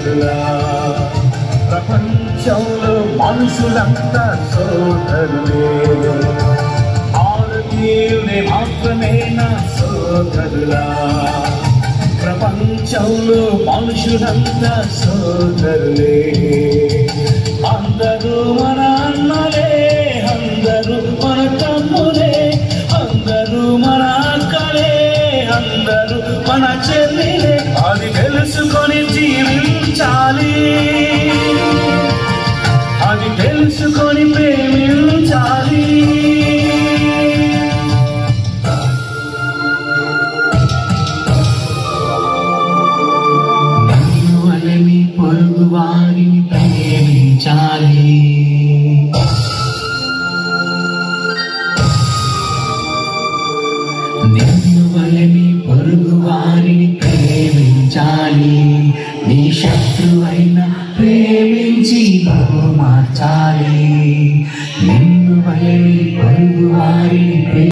సోదరులా ప్రపంచంలో మనుషులంతా సోదరులే భారతీయులే మాత్రమే నా సోదరులా ప్రపంచంలో మనుషులంతా సోదరులే అందరూ మన అన్నలే అందరూ మన తమ్ములే అందరూ మన అక్కలే అందరూ మన చెల్లిలే అది తెలుసుకొని జీవించాలి అది తెలుసుకొని ప్రేమించాలి నిన్ను వలె మీ పొరుగు వారిని ప్రేమించాలి నిన్ను వలె మీ పొరుగు వారిని ప్రేమించాలి నీ శత్రువైన ప్రేమించి బహు మార్చాలి నిన్ను వలె మీ పొరుగు వారిని ప్రే-